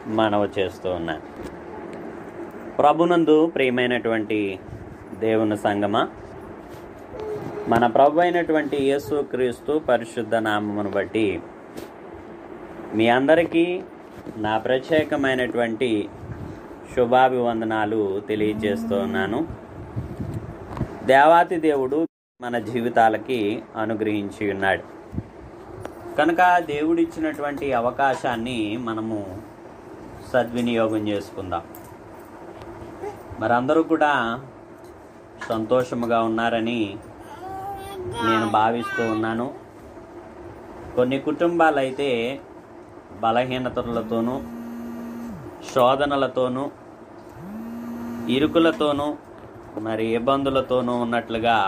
మనవి చేస్తూ ఉన్నాను ప్రభునందు ప్రియమైనటువంటి దేవుని సంగమ మన ప్రభు అయినటువంటి యేసుక్రీస్తు పరిశుద్ధ నామమును బట్టి మీ అందరికీ నా ప్రత్యేకమైనటువంటి శుభాభివందనాలు తెలియజేస్తూ ఉన్నాను దేవాతి దేవుడు మన జీవితాలకి అనుగ్రహించి ఉన్నాడు కనుక దేవుడిచ్చినటువంటి అవకాశాన్ని మనము సద్వినియోగం చేసుకుందాం మరందరూ కూడా సంతోషముగా ఉన్నారని నేను భావిస్తూ ఉన్నాను కొన్ని కుటుంబాలు అయితే బలహీనతలతోనూ శోధనలతోనూ ఇరుకులతోనూ మరి ఇబ్బందులతోనూ ఉన్నట్లుగా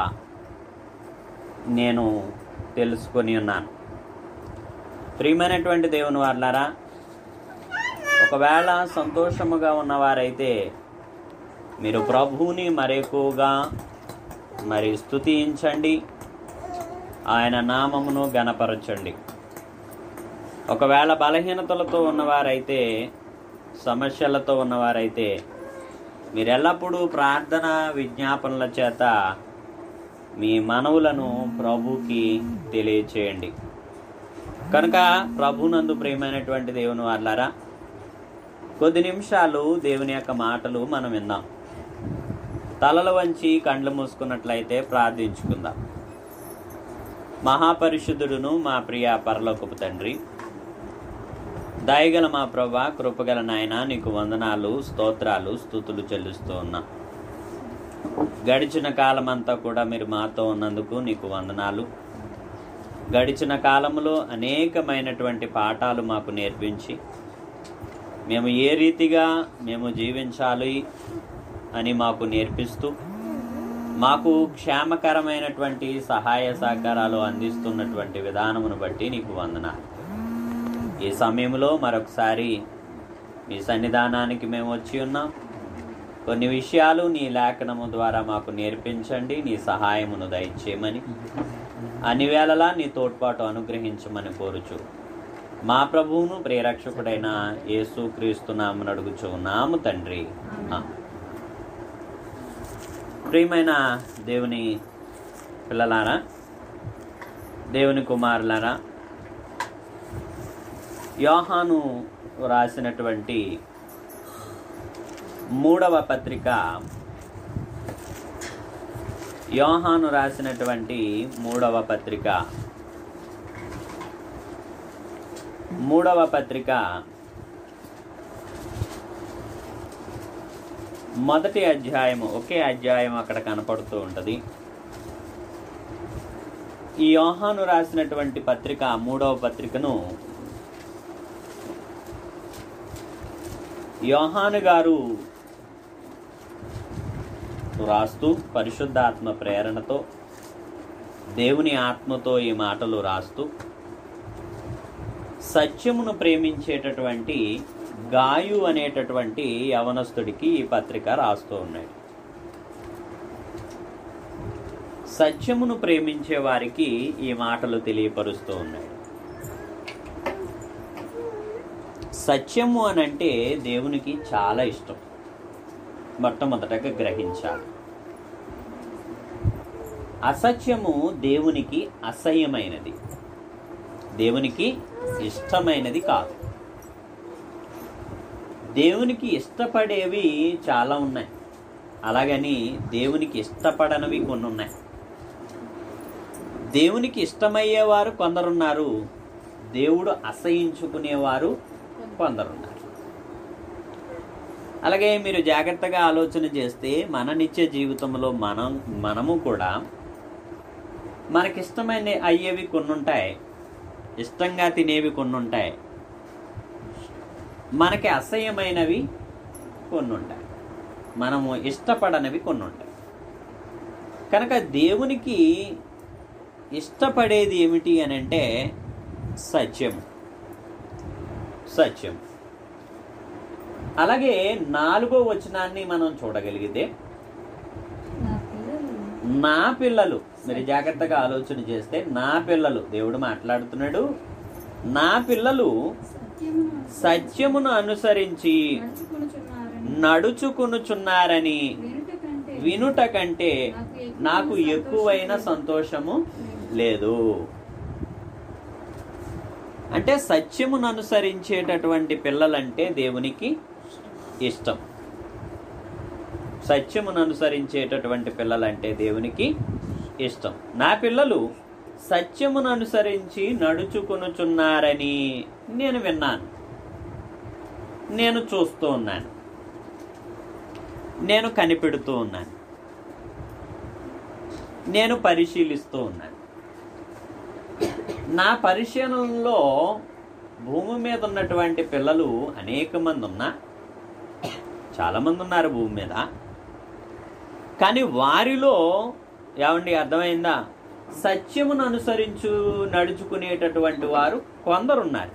నేను తెలుసుకొని ఉన్నాను ప్రియమైనటువంటి దేవుని వాళ్ళారా ఒకవేళ సంతోషముగా ఉన్నవారైతే మీరు ప్రభువుని మరెక్కువగా మరి స్తుతించండి ఆయన నామమును గణపరచండి ఒకవేళ బలహీనతలతో ఉన్నవారైతే సమస్యలతో ఉన్నవారైతే మీరు ఎల్లప్పుడూ ప్రార్థన విజ్ఞాపనల చేత మీ మనవులను ప్రభుకి తెలియచేయండి కనుక ప్రభునందు ప్రియమైనటువంటి దేవుని వాళ్ళారా కొద్ది నిమిషాలు దేవుని యొక్క మాటలు మనం విందాం తలలు వంచి కండ్లు మూసుకున్నట్లయితే ప్రార్థించుకుందాం మహాపరిశుద్ధుడును మా ప్రియ పరలోకపు తండ్రి దయగల మా ప్రభా కృపగల నాయన నీకు వందనాలు స్తోత్రాలు స్థుతులు చెల్లిస్తూ ఉన్నా గడిచిన కాలమంతా కూడా మీరు మాతో ఉన్నందుకు నీకు వందనాలు గడిచిన కాలంలో అనేకమైనటువంటి పాఠాలు మాకు నేర్పించి మేము ఏ రీతిగా మేము జీవించాలి అని మాకు నేర్పిస్తూ మాకు క్షేమకరమైనటువంటి సహాయ సహకారాలు అందిస్తున్నటువంటి విధానమును బట్టి నీకు వందనాలు ఈ సమయంలో మరొకసారి మీ సన్నిధానానికి మేము వచ్చి ఉన్నాం కొన్ని విషయాలు నీ లేఖనము ద్వారా మాకు నేర్పించండి నీ సహాయమును దయచేయమని అన్ని వేళలా నీ తోడ్పాటు అనుగ్రహించమని కోరుచు మా ప్రభువును ప్రేరక్షకుడైన యేసు క్రీస్తు నామను అడుగుచు నాము తండ్రి ఆమేన్. ప్రియమైన దేవుని పిల్లలారా దేవుని కుమారులారా యోహాను రాసినటువంటి మూడవ పత్రిక యోహాను రాసినటువంటి మూడవ పత్రిక మూడవ పత్రిక మొదటి అధ్యాయము ఒకే అధ్యాయం అక్కడ కనపడుతూ ఉంటుంది ఈ యోహాను రాసినటువంటి పత్రిక మూడవ పత్రికను యోహాను గారు రాస్తూ పరిశుద్ధాత్మ ప్రేరణతో దేవుని ఆత్మతో ఈ మాటలు రాస్తూ సత్యమును ప్రేమించేటటువంటి గాయు అనేటటువంటి యవనస్తుడికి ఈ పత్రిక రాస్తూ ఉన్నాడు సత్యమును ప్రేమించే వారికి ఈ మాటలు తెలియపరుస్తూ ఉన్నాడు సత్యము అని అంటే దేవునికి చాలా ఇష్టం మొట్టమొదటగా గ్రహించాలి అసత్యము దేవునికి అసహ్యమైనది దేవునికి ఇష్టమైనది కాదు దేవునికి ఇష్టపడేవి చాలా ఉన్నాయి అలాగని దేవునికి ఇష్టపడనివి కొన్ని ఉన్నాయి దేవునికి ఇష్టమయ్యేవారు కొందరున్నారు దేవుడు అసహించుకునేవారు కొందరున్నారు అలాగే మీరు జాగ్రత్తగా ఆలోచన చేస్తే మన నిత్య జీవితంలో మనం మనము కూడా మనకిష్టమైన అయ్యేవి కొన్ని ఉంటాయి ఇష్టంగా తినేవి కొన్ని ఉంటాయి మనకి అసహ్యమైనవి కొన్ని ఉంటాయి మనము ఇష్టపడనివి కొన్ని ఉంటాయి కనుక దేవునికి ఇష్టపడేది ఏమిటి అని అంటే సత్యము సత్యం అలాగే నాలుగో వచనాన్ని మనం చూడగలిగితే నా పిల్లలు నా పిల్లలు మీరు జాగ్రత్తగా ఆలోచన చేస్తే నా పిల్లలు దేవుడు మాట్లాడుతున్నాడు నా పిల్లలు సత్యమును సత్యమును అనుసరించి నడుచుకొనుచున్నారని నడుచుకునుచున్నారని వినుట కంటే వినుట కంటే నాకు ఎక్కువైన సంతోషము లేదు అంటే సత్యమును అనుసరించేటటువంటి పిల్లలంటే దేవునికి ఇష్టం సత్యమును అనుసరించేటటువంటి పిల్లలంటే దేవునికి ఇష్టం నా పిల్లలు సత్యమును అనుసరించి నడుచుకొనుచున్నారని నేను విన్నాను నేను చూస్తూ ఉన్నాను నేను కనిపెడుతూ ఉన్నాను నేను పరిశీలిస్తూ ఉన్నాను నా పరిశీలనలో భూమి మీద ఉన్నటువంటి పిల్లలు అనేక మంది ఉన్నా చాలా మంది ఉన్నారు భూమి మీద కానీ వారిలో ఏమండి అర్థమైందా సత్యమును అనుసరించు నడుచుకునేటటువంటి వారు కొందరున్నారు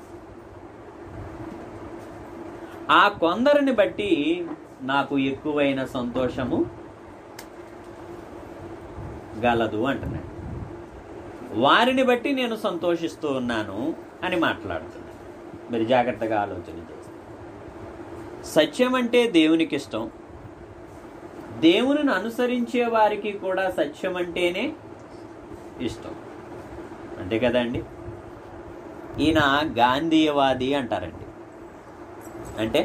ఆ కొందరిని బట్టి నాకు ఎక్కువైన సంతోషము గలదు అంటున్నాడు వారిని బట్టి నేను సంతోషిస్తూ ఉన్నాను అని మాట్లాడుతున్నాను మీరు జాగ్రత్తగా ఆలోచన చేస్తే సత్యం అంటే దేవునికి ఇష్టం దేవునిని అనుసరించే వారికి కూడా సత్యం అంటేనే ఇష్టం అంతే కదండి ఈయన గాంధీయవాది అంటారండి అంటే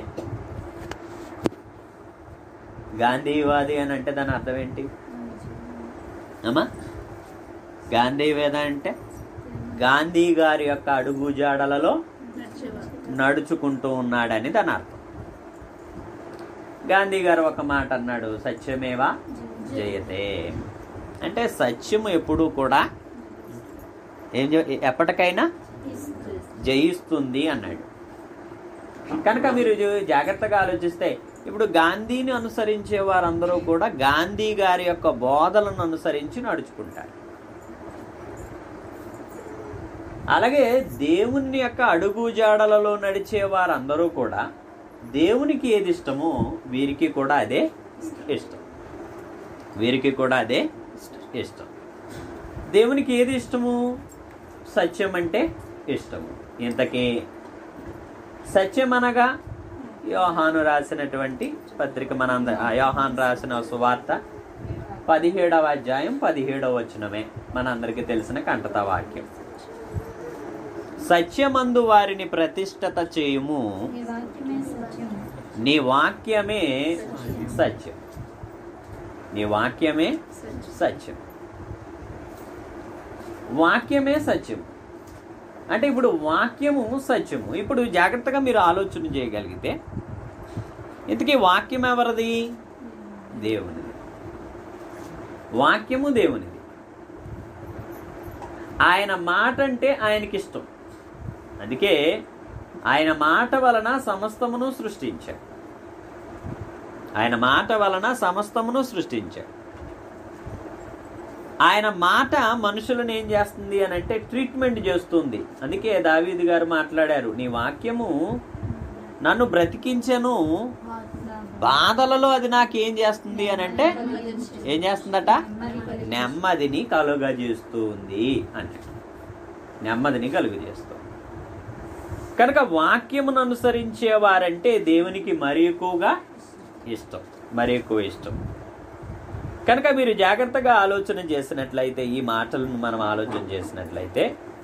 గాంధీవాది అని అంటే దాని అర్థం ఏంటి అమ్మా గాంధీవేద అంటే గాంధీ గారి యొక్క అడుగుజాడలలో నడుచుకుంటూ ఉన్నాడని దాని అర్థం గాంధీ గారు ఒక మాట అన్నాడు సత్యమేవా జయతే అంటే సత్యము ఎప్పుడూ కూడా ఏం చే- ఎప్పటికైనా జయిస్తుంది అన్నాడు కనుక మీరు జా- జాగ్రత్తగా ఆలోచిస్తే ఇప్పుడు గాంధీని అనుసరించే వారందరూ కూడా గాంధీ గారి యొక్క బోధలను అనుసరించి నడుచుకుంటారు అలాగే దేవుని యొక్క అడుగుజాడలలో నడిచే వారందరూ కూడా దేవునికి ఏది ఇష్టమో వీరికి కూడా అదే ఇష్టం వీరికి కూడా అదే ఇష్టం దేవునికి ఏది ఇష్టము సత్యం అంటే ఇష్టము ఇంతకీ సత్యం అనగా యోహాను రాసినటువంటి పత్రిక మనంద ఆ యోహాను రాసిన సువార్త పదిహేడవ అధ్యాయం పదిహేడవ వచనమే మనందరికీ తెలిసిన కంటత వాక్యం సత్యమందు వారిని ప్రతిష్టత చేయుము నీ వాక్యమే సత్యం నీ వాక్యమే సత్యం నీ వాక్యమే సత్యం వాక్యమే సత్యం అంటే ఇప్పుడు వాక్యము సత్యము ఇప్పుడు జాగ్రత్తగా మీరు ఆలోచన చేయగలిగితే ఇంతకీ వాక్యం ఎవరిది దేవునిది వాక్యము దేవునిది ఆయన మాట అంటే ఆయనకి ఇష్టం అందుకే ఆయన మాట వలన సమస్తమును సృష్టించాడు ఆయన మాట వలన సమస్తమును సృష్టించాడు ఆయన మాట మనుషులను ఏం చేస్తుంది అని అంటే ట్రీట్మెంట్ చేస్తుంది అందుకే దావీదు గారు మాట్లాడారు నీ వాక్యము నన్ను బ్రతికించెను బాధలలో అది నాకు ఏం చేస్తుంది అని అంటే ఏం చేస్తుందట నెమ్మదిని కలుగ చేస్తుంది అంటే నెమ్మదిని కలుగ చేస్తుంది కనుక వాక్యమును అనుసరించే వారంటే దేవునికి మరి ఎక్కువగా ఇష్టం మరి ఎక్కువ ఇష్టం కనుక మీరు జాగ్రత్తగా ఆలోచన చేసినట్లయితే ఈ మాటలను మనం ఆలోచన చేసినట్లయితే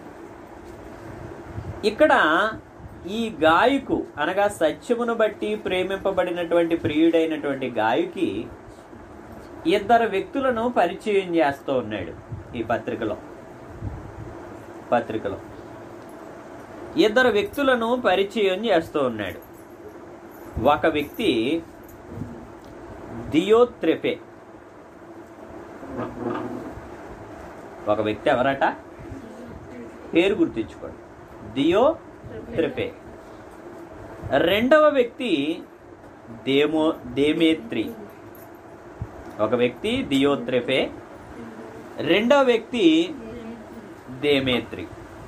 ఇక్కడ ఈ గాయకు అనగా సత్యమును బట్టి ప్రేమింపబడినటువంటి ప్రియుడైనటువంటి గాయకి ఇద్దరు వ్యక్తులను పరిచయం చేస్తూ ఉన్నాడు ఈ పత్రికలో పత్రికలో ఇద్దరు వ్యక్తులను పరిచయం చేస్తూ ఉన్నాడు ఒక వ్యక్తి దియోత్రెపే ఒక వ్యక్తి ఎవరట పేరు గుర్తించుకోండి దియో త్రెపే రెండవ వ్యక్తి దేమో దేమేత్రి ఒక వ్యక్తి దియోత్రెపే రెండవ వ్యక్తి దేమేత్రి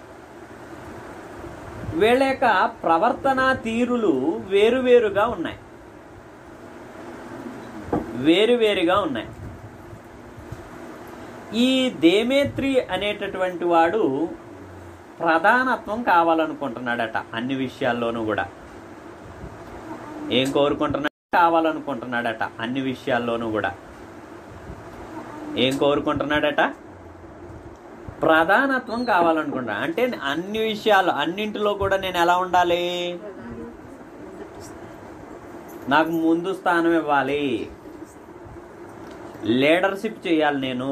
వీళ్ళ యొక్క ప్రవర్తన తీరులు వేరువేరుగా ఉన్నాయి వేరువేరుగా ఉన్నాయి ఈ దేమేత్రి అనేటటువంటి వాడు ప్రధానత్వం కావాలనుకుంటున్నాడట అన్ని విషయాల్లోనూ కూడా ఏం కోరుకుంటున్నాడు కావాలనుకుంటున్నాడట అన్ని విషయాల్లోనూ కూడా ఏం కోరుకుంటున్నాడట ప్రధానత్వం కావాలనుకుంటా అంటే అన్ని విషయాలు అన్నింటిలో కూడా నేను ఎలా ఉండాలి నాకు ముందు స్థానం ఇవ్వాలి లీడర్షిప్ చేయాలి నేను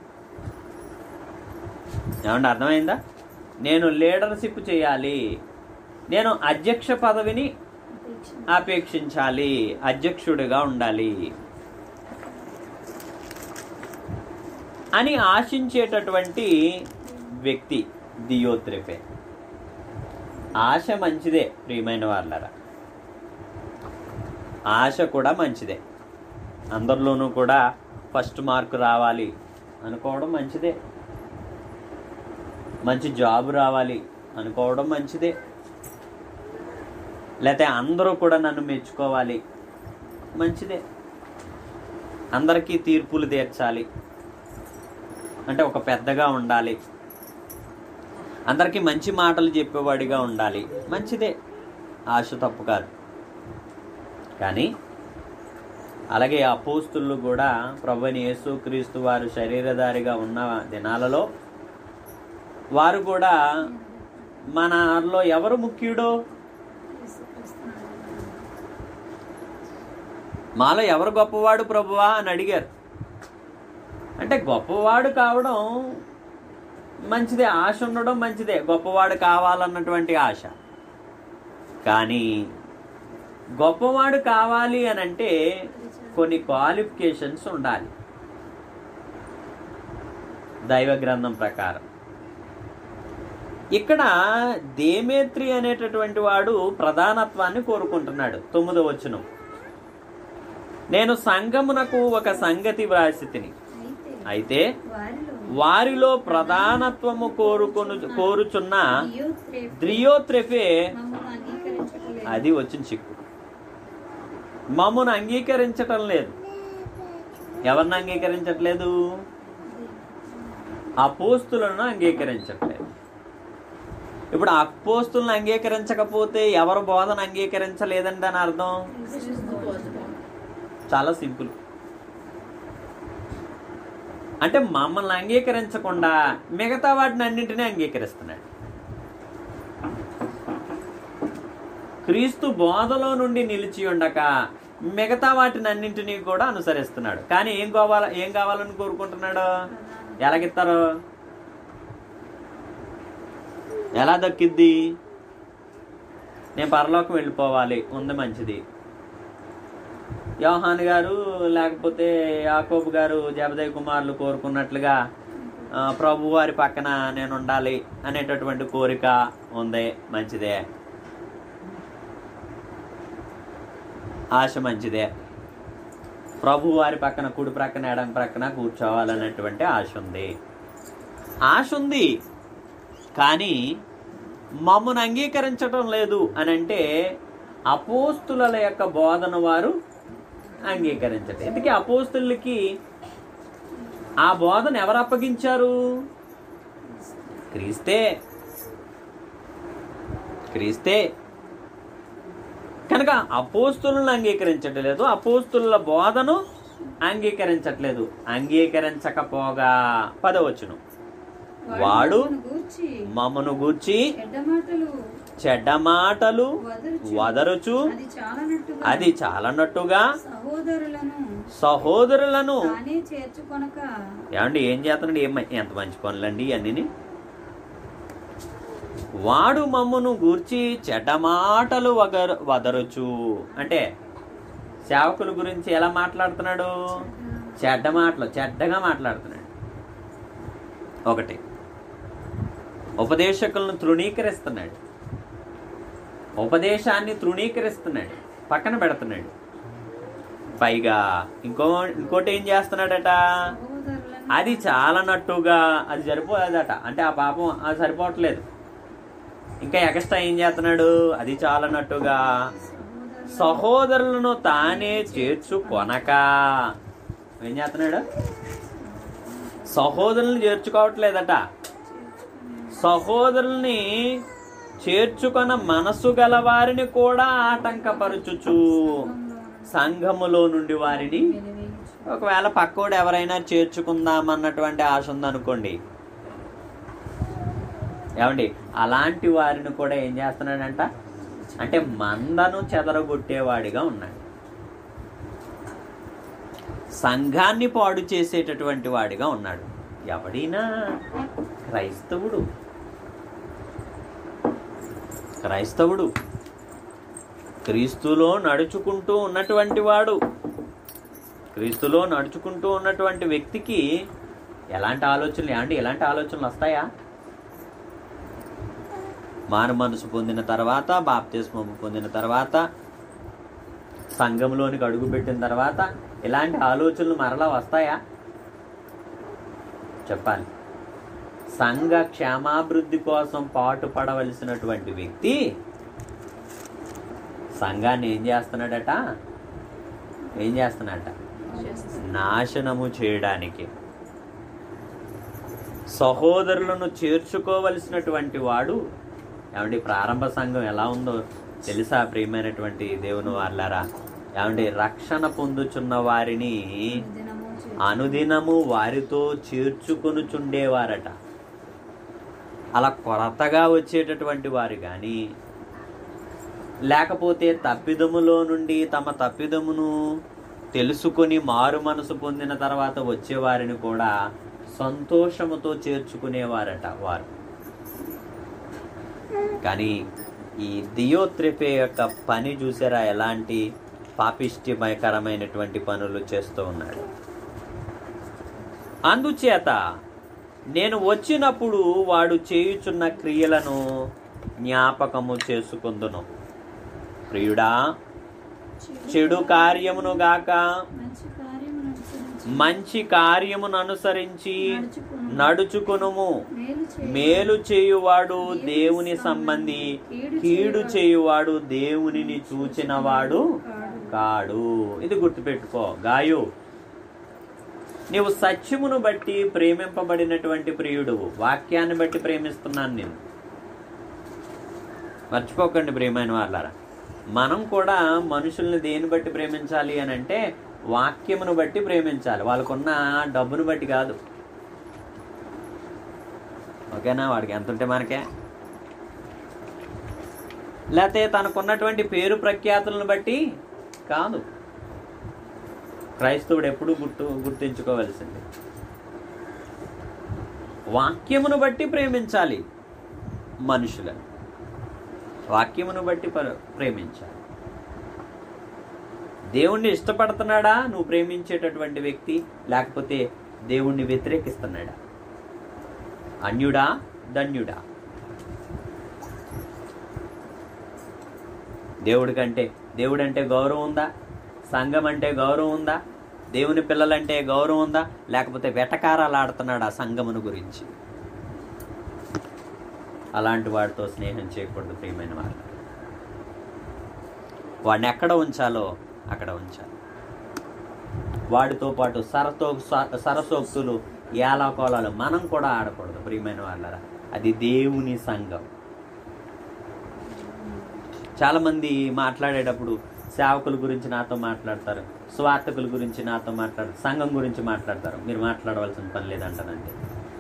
ఏమంటే అర్థమైందా నేను లీడర్షిప్ చేయాలి నేను అధ్యక్ష పదవిని అపేక్షించాలి అధ్యక్షుడిగా ఉండాలి అని ఆశించేటటువంటి వ్యక్తి దియోత్రిపే ఆశ మంచిదే ప్రియమైన వాళ్ళరా ఆశ కూడా మంచిదే అందరిలోనూ కూడా ఫస్ట్ మార్క్ రావాలి అనుకోవడం మంచిదే మంచి జాబ్ రావాలి అనుకోవడం మంచిదే లేకపోతే అందరూ కూడా నన్ను మెచ్చుకోవాలి మంచిదే అందరికీ తీర్పులు తీర్చాలి అంటే ఒక పెద్దగా ఉండాలి అందరికీ మంచి మాటలు చెప్పేవాడిగా ఉండాలి మంచిదే ఆశ తప్పు కాదు కానీ అలాగే అపోస్తులు కూడా ప్రభుని యేసు క్రీస్తు వారు శరీరధారిగా ఉన్న దినాలలో వారు కూడా మనలో ఎవరు ముఖ్యుడో మాలో ఎవరు గొప్పవాడు ప్రభువా అని అడిగారు అంటే గొప్పవాడు కావడం మంచిదే ఆశ ఉండడం మంచిదే గొప్పవాడు కావాలన్నటువంటి ఆశ కానీ గొప్పవాడు కావాలి అని అంటే కొన్ని క్వాలిఫికేషన్స్ ఉండాలి దైవ గ్రంథం ప్రకారం ఇక్కడ దేమేత్రి అనేటటువంటి వాడు ప్రధానత్వాన్ని కోరుకుంటున్నాడు తొమ్మిదో వచనం నేను సంగమునకు ఒక సంగతి వ్రాసి తిని అయితే అయితే వారిలో వారిలో ప్రధానత్వము కోరుకొను కోరుచున్న దియోత్రేఫే ద్రియోత్రెఫే మమ్మల్ని అంగీకరించట్లేదు. అది వచ్చిన చిక్కు మమ్మను అంగీకరించటం లేదు ఎవరిని అంగీకరించట్లేదు అపోస్తులను అంగీకరించట్లేదు ఇప్పుడు అపోస్తులను అంగీకరించకపోతే ఎవరు బోధన అంగీకరించలేదండి అని అర్థం చాలా సింపుల్ అంటే మమ్మల్ని అంగీకరించకుండా మిగతా వాటిని అన్నింటినీ అంగీకరిస్తున్నాడు క్రీస్తు బోధలో నుండి నిలిచి ఉండక మిగతా వాటిని అన్నింటినీ కూడా అనుసరిస్తున్నాడు కానీ ఏం కావాల ఏం కావాలని కోరుకుంటున్నాడు ఎలాగిస్తారు ఎలా దక్కిద్ది నేను పరలోకం వెళ్ళిపోవాలి ఉంది మంచిది యోహాన్ గారు లేకపోతే యాకోబు గారు జబదయ్ కుమారులు కోరుకున్నట్లుగా ఆ, ప్రభు వారి పక్కన నేను ఉండాలి అనేటటువంటి కోరిక ఉంది మంచిదే ఆశ మంచిదే ప్రభు వారి పక్కన కుడి ప్రక్కన ఎడం ప్రక్కన కూర్చోవాలనేటువంటి ఆశ ఉంది ఆశ ఉంది కానీ మమ్మను అంగీకరించడం లేదు అని అంటే అపోస్తుల యొక్క బోధన వారు అంగీకరించడం ఎందుకే అపోస్తులకి ఆ బోధన ఎవరు అప్పగించారు క్రీస్తే క్రీస్తే కనుక అపోస్తులను అంగీకరించట్లేదు అపోస్తుల బోధను అంగీకరించట్లేదు అంగీకరించకపోగా పదవచ్చును వాడు మమ్మల్ని గూర్చి మమ్మను గూర్చి చెడ్డ మాటలు చెడ్డ మాటలు వదరుచు వదరుచు అది చాలనట్టుగా అది చాలన్నట్టుగా సహోదరులను సహోదరులను తానే చేర్చుకొనక ఏమండి ఏం చేస్తున్నాడు ఏం మ- ఎంత మంచి పనులండి ఇవన్నీ వాడు మమ్మను గూర్చి చెడ్డ మాటలు వగరు వదరుచు అంటే సేవకుల గురించి ఎలా మాట్లాడుతున్నాడు చెడ్డ మాటలు చెడ్డగా మాట్లాడుతున్నాడు ఒకటి ఉపదేశకులను తృణీకరిస్తున్నాడు ఉపదేశాన్ని తృణీకరిస్తున్నాడు పక్కన పెడుతున్నాడు పైగా ఇంకో ఇంకోటి ఏం చేస్తున్నాడట సహోదరులను అది చాలనట్టుగా అది సరిపోలేదట అంటే ఆ పాపం అది సరిపోవట్లేదు ఇంకా ఎక్స్ట్రా ఏం చేస్తున్నాడు అది చాలనట్టుగా సహోదరులను సహోదరులను తానే చేర్చుకొనక ఏం చేస్తున్నాడు సహోదరులను చేర్చుకోవట్లేదట సహోదరుల్ని చేర్చుకొన మనసు గల వారిని కూడా ఆటంకపరచుచు సంఘములో నుండి వారిని వెలివేయుచు. ఒకవేళ పక్కోడు ఎవరైనా చేర్చుకుందాం అన్నటువంటి ఆశ ఉందనుకోండి ఏమండి అలాంటి వారిని కూడా ఏం చేస్తున్నాడంట అంటే మందను చెదరగొట్టేవాడిగా ఉన్నాడు సంఘాన్ని పాడు చేసేటటువంటి వాడిగా ఉన్నాడు ఎవడైనా క్రైస్తవుడు క్రైస్తవుడు క్రీస్తులో నడుచుకుంటూ ఉన్నటువంటి వాడు క్రీస్తులో నడుచుకుంటూ ఉన్నటువంటి వ్యక్తికి ఎలాంటి ఆలోచనలు ఏమండి ఎలాంటి ఆలోచనలు వస్తాయా మారు మనసు పొందిన తర్వాత బాప్తిస్మము పొందిన తర్వాత సంఘంలోనికి అడుగు పెట్టిన తర్వాత ఇలాంటి ఆలోచనలు మరలా వస్తాయా చెప్పాలి సంఘ క్షేమాభివృద్ధి కోసం పాటుపడవలసినటువంటి వ్యక్తి సంఘాన్ని ఏం చేస్తున్నాడట ఏం చేస్తున్నాడట నాశనము చేయడానికి సహోదరులను చేర్చుకోవలసినటువంటి వాడు ఏమండి ప్రారంభ సంఘం ఎలా ఉందో తెలుసా ప్రియమైనటువంటి దేవుని వాళ్ళారా ఏమండి రక్షణ పొందుచున్న వారిని దినము చే- అనుదినము వారితో చేర్చుకొనుచుండేవారట అలా కొరతగా వచ్చేటటువంటి వారు కానీ లేకపోతే తప్పిదములో నుండి తమ తప్పిదమును తెలుసుకొని మారు మనసు పొందిన తర్వాత వచ్చేవారిని కూడా సంతోషముతో చేర్చుకునేవారట వారు కానీ ఈ దియోత్రిపే యొక్క పని చూసారా ఎలాంటి పాపిష్టిమయకరమైనటువంటి పనులు చేస్తూ ఉన్నాడు అందుచేత నేను వచ్చినప్పుడు వాడు చేయుచున్న క్రియలను జ్ఞాపకము చేసుకుందును ప్రియుడా చెడు కార్యమును గాక మంచి కార్యమును అనుసరించి మంచి కార్యమును అనుసరించి నడుచుకును. నడుచుకునుము మేలు చేయ- మేలు చేయువాడు దేవుని సంబంధి కీడు చేయువాడు దేవునిని చూచినవాడు కాడు. కాడు ఇది గుర్తుపెట్టుకో గాయు నీవు సత్యమును బట్టి ప్రేమింపబడినటువంటి ప్రియుడు వాక్యాన్ని బట్టి ప్రేమిస్తున్నాను నేను మర్చిపోకండి ప్రియమైన వాళ్ళారా మనం కూడా మనుషుల్ని దేని బట్టి ప్రేమించాలి అని అంటే వాక్యమును బట్టి ప్రేమించాలి వాళ్ళకున్న డబ్బును బట్టి కాదు ఓకేనా వాడికి ఎంత ఉంటే మనకే లేకపోతే తనకున్నటువంటి పేరు ప్రఖ్యాతులను బట్టి కాదు క్రైస్తవుడు ఎప్పుడు గుర్తు గుర్తించుకోవలసింది వాక్యమును బట్టి ప్రేమించాలి మనుషులను వాక్యమును బట్టి ప- ప్రేమించాలి దేవుణ్ణి ఇష్టపడుతున్నాడా నువ్వు ప్రేమించేటటువంటి వ్యక్తి లేకపోతే దేవుణ్ణి వ్యతిరేకిస్తున్నాడా అన్యుడా ధన్యుడా దేవుడి కంటే దేవుడు అంటే గౌరవం ఉందా సంఘం అంటే గౌరవం ఉందా దేవుని పిల్లలంటే గౌరవం ఉందా లేకపోతే వెటకారాలు ఆడుతున్నాడు ఆ సంఘమును గురించి అలాంటి వాడితో స్నేహం చేయకూడదు ప్రియమైన వారు వాడిని ఎక్కడ ఉంచాలో అక్కడ ఉంచాలి వాడితో పాటు సరతో స- సరసోక్తులు ఏలాకోలాలు మనం కూడా ఆడకూడదు ప్రియమైన వాళ్ళరా అది దేవుని సంఘం చాలామంది మాట్లాడేటప్పుడు సేవకుల గురించి నాతో మాట్లాడతారు స్వార్థకుల గురించి నాతో మాట్లాడతారు సంఘం గురించి మాట్లాడతారు మీరు మాట్లాడవలసిన పని లేదంటానండి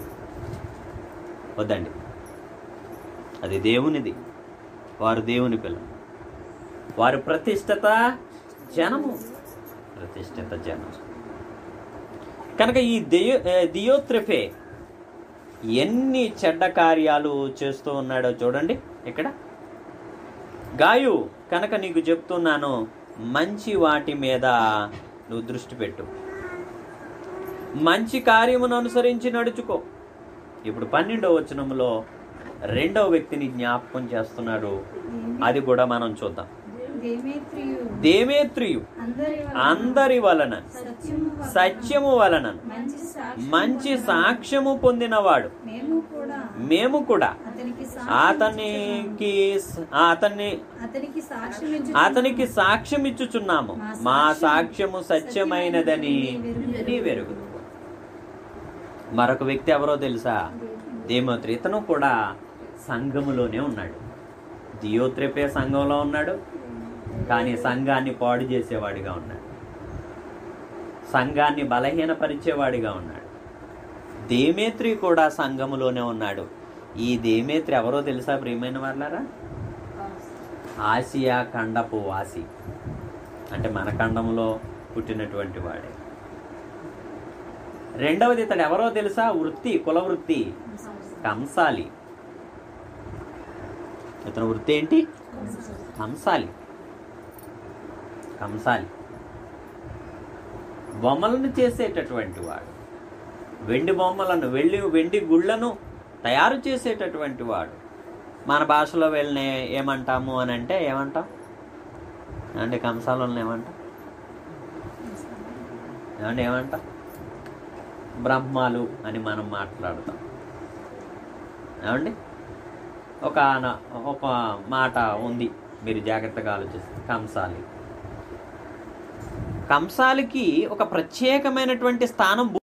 వద్దండి అది దేవునిది వారు దేవుని పిల్లలు వారు ప్రతిష్టత జనము ప్రతిష్ఠిత జనం కనుక ఈ దియో ఏ, దియోత్రిఫే ఎన్ని చెడ్డ కార్యాలు చేస్తూ ఉన్నాడో చూడండి ఇక్కడ గాయు కనుక నీకు చెప్తున్నాను మంచి వాటి మీద నువ్వు దృష్టి పెట్టు మంచి కార్యమును అనుసరించి నడుచుకో ఇప్పుడు పన్నెండవ వచనంలో రెండవ వ్యక్తిని జ్ఞాపకం చేస్తున్నాడు అది కూడా మనం చూద్దాం దేమేత్రియు దేమేత్రియు అందరి వలన అందరి వలన సత్యము వలన సత్యము వలన మంచి సాక్ష్యం మంచి సాక్ష్యము పొందినవాడు మేము కూడా మేము కూడా అతనికి అతనికి అతన్ని అతనికి సాక్ష్యం ఇచ్చు- అతనికి సాక్ష్యం ఇచ్చుచున్నాము మా సాక్ష్యము సత్యమైనదని నీ వెరుగు మరొక వ్యక్తి ఎవరో తెలుసా దేమోత్రి ఇతను కూడా సంఘములోనే ఉన్నాడు దియోత్రిపే సంఘంలో ఉన్నాడు కానీ సంఘాన్ని పాడు చేసేవాడిగా ఉన్నాడు సంఘాన్ని బలహీనపరిచేవాడిగా ఉన్నాడు దేమేత్రి కూడా సంఘములోనే ఉన్నాడు ఈ దేమేత్రి ఎవరో తెలుసా ప్రియమైన వాళ్ళారా ఆసియా ఖండపు వాసి అంటే మన ఖండంలో పుట్టినటువంటి వాడే రెండవది ఇతడు ఎవరో తెలుసా వృత్తి కుల వృత్తి కంసాలి ఇతని వృత్తి ఏంటి కంసాలి కంసాలి బొమ్మలను చేసేటటువంటి వాడు వెండి బొమ్మలను వెళ్ళి వెండి గుళ్ళను తయారు చేసేటటువంటి వాడు మన భాషలో వెళ్ళిన ఏమంటాము అని అంటే ఏమంటాం అంటే కంసాలను ఏమంటాం ఏమంటే ఏమంటాం బ్రహ్మాలు అని మనం మాట్లాడతాం ఏమండి ఒక న- ఒక మాట ఉంది మీరు జాగ్రత్తగా ఆలోచిస్తే కంసాలి కంసాలికి ఒక ప్రత్యేకమైనటువంటి స్థానం